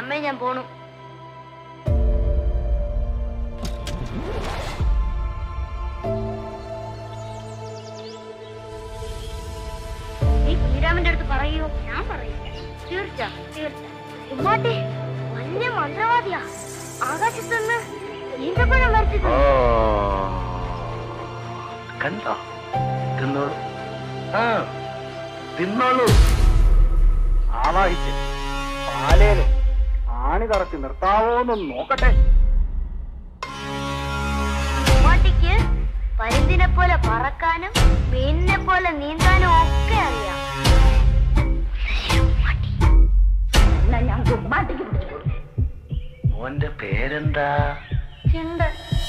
അമ്മേ ഞാൻ പോണു നീ കുഞ്ഞിരാമന്റെ അടുത്ത് പറയൂ ഞാൻ പറയില്ല തീർച്ച തീർച്ച ഉമ്മാട്ടി വലിയ മന്ത്രവാദിയാ ആകാശത്തുനിന്ന് ഈന്തപ്പഴം വരച്ചത് കണ്ടോ തിന്നോളൂ ആ തിന്നോളൂ ആവാഹിച്ച് പാലേല് ആണി തറച്ച് നിർത്താവോന്ന് നോക്കട്ടെ ഉമ്മാട്ടിക്ക് പരുന്തിനെ പോലെ പറക്കാനും മീനിനെ പോലെ നീന്താനും ഒക്കെ അറിയാം എന്നാ ഞാൻ ഉമ്മാട്ടിക്ക് പിടിച്ചു കൊടുക്കും മോന്റെ പേരെന്താ ചിണ്ട്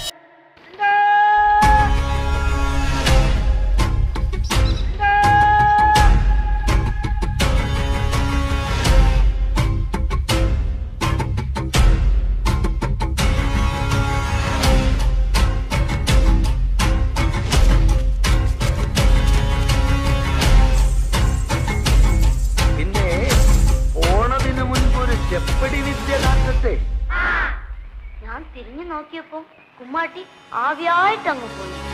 പിന്നെ ഓണത്തിന് മുൻപ് ഒരു ചെപ്പടി വിദ്യ കാട്ടട്ടെ ഞാൻ തിരിഞ്ഞു നോക്കിയപ്പോ കുമ്മാട്ടി ആവിയായിട്ട് അങ്ങ് പോയി